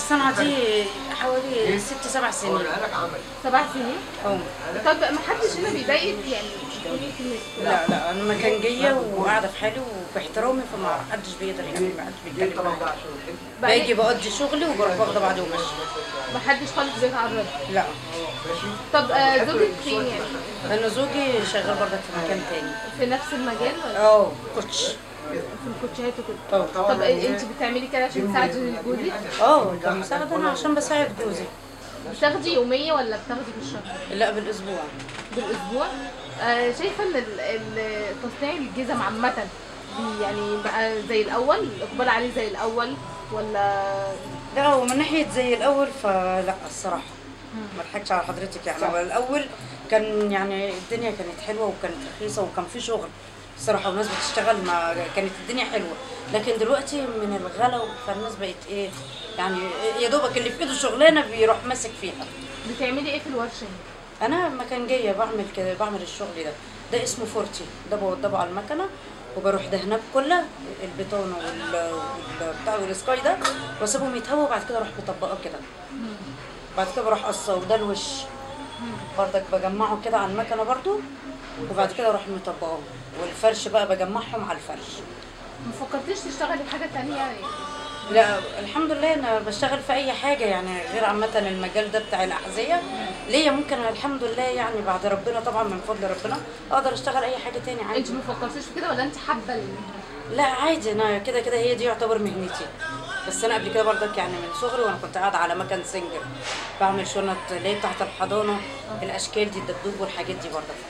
الصنعه دي حوالي ست سبع سنين سبع سنين اه طب ما حدش هنا بيضايقك يعني بتقولي كلمة- لا لا انا مكان جايه وقاعده في حالي وباحترامي فما حدش بيقدر يعمل ما حدش بيتكلم معايا باجي بقضي شغلي وبروح واخده بعضي وماشيه ما حدش خالص بيتعرض لا طب آه، زوجك فين يعني انا زوجي شغال برضك في مكان تاني في نفس المجال ولا اه كوتش في الكوتشيهات وكده اه طب انت بتعملي كده عشان تساعدي جوزك اه كمساعدة انا عشان بساعد جوزي بتاخدي يومية ولا بتاخدي بالشهر لا بالاسبوع بالاسبوع آه شايفه ان ال- ال- تصنيع الجزم عامه بي- يعني بقى زي الاول الاقبال عليه زي الاول ولا لا ومن ناحيه زي الاول فلا الصراحه ما اضحكش على حضرتك يعني هو الاول كان يعني الدنيا كانت حلوه وكانت رخيصه وكان في شغل الصراحه والناس بتشتغل ما كانت الدنيا حلوه لكن دلوقتي من الغلا فالناس بقت ايه يعني يا دوبك اللي في ايده شغلانه بيروح ماسك فيها بتعملي ايه في الورشه انا مكان جايه بعمل كده بعمل الشغل ده ده اسمه فورتي ده بوضبه على المكنه وبروح دهناه كلها البيتون وال والبتاع والسكاي ده واسيبهم يتهووا وبعد كده اروح مطبقاه كده بعد كده بروح قصه وده الوش بردك بجمعه كده على المكنه برضو وبعد كده اروح مطبقاه والفرش بقى بجمعهم على الفرش ما فكرتيش تشتغلي حاجه تانية يعني لا الحمد لله انا بشتغل في اي حاجه يعني غير عامه المجال ده بتاع الاحذيه ليا ممكن الحمد لله يعني بعد ربنا طبعا من فضل ربنا اقدر اشتغل اي حاجه تاني انت عادي ما فكرتيش في كده ولا انت حابه ال- لا عادي انا كده كده هي دي يعتبر مهنتي بس انا قبل كده برضك يعني من صغري وانا كنت قاعده على مكان سنجر بعمل شنط اللي هي بتاعت الحضانه الاشكال دي الدبدوب والحاجات دي برضك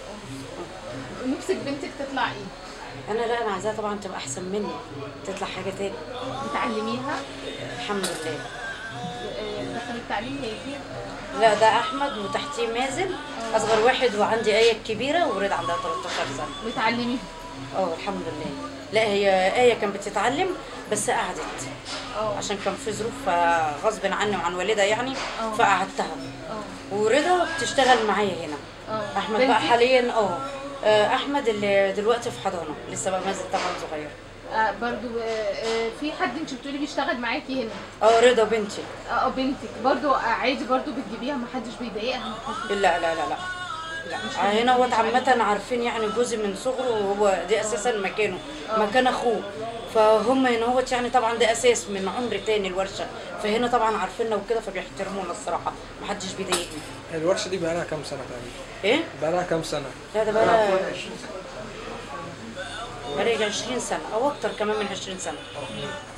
نفسك بنتك تطلع ايه انا لا انا عايزاها طبعا تبقى احسن مني تطلع حاجه تاني بتعلميها الحمد لله آه، دخل التعليم هي دي لا ده احمد وتحتيه مازن اصغر واحد وعندي ايه الكبيره ورد عندها 13 سنه بتعلميها اه الحمد لله لا هي ايه كانت بتتعلم بس قعدت اه عشان كان في ظروف آه، غصب عني وعن والدها يعني اه. فقعدتها اه ورضا بتشتغل معايا هنا اه احمد بقى بنتك؟ حاليا اه آه، احمد اللي دلوقتي في حضانه لسه بقى مازن طبعا صغير آه برضو آه آه في حد انت بتقولي بيشتغل معاكي هنا اه رضا بنتي اه آه، بنتك برضو آه، عادي برضو بتجيبيها ما حدش بيضايقها لا لا لا لا لا هنا هو عامة عارفين يعني جوزي من صغره وهو دي اساسا مكانه مكان اخوه فهم هنا هو يعني طبعا ده اساس من عمر تاني الورشه فهنا طبعا عارفيننا وكده فبيحترمونا الصراحه محدش بيضايقني الورشة دي بقالها كام سنة تقريبا؟ ايه بقالها كام سنة؟ لا ده بقى بقى 20 سنه او اكتر كمان من 20 سنه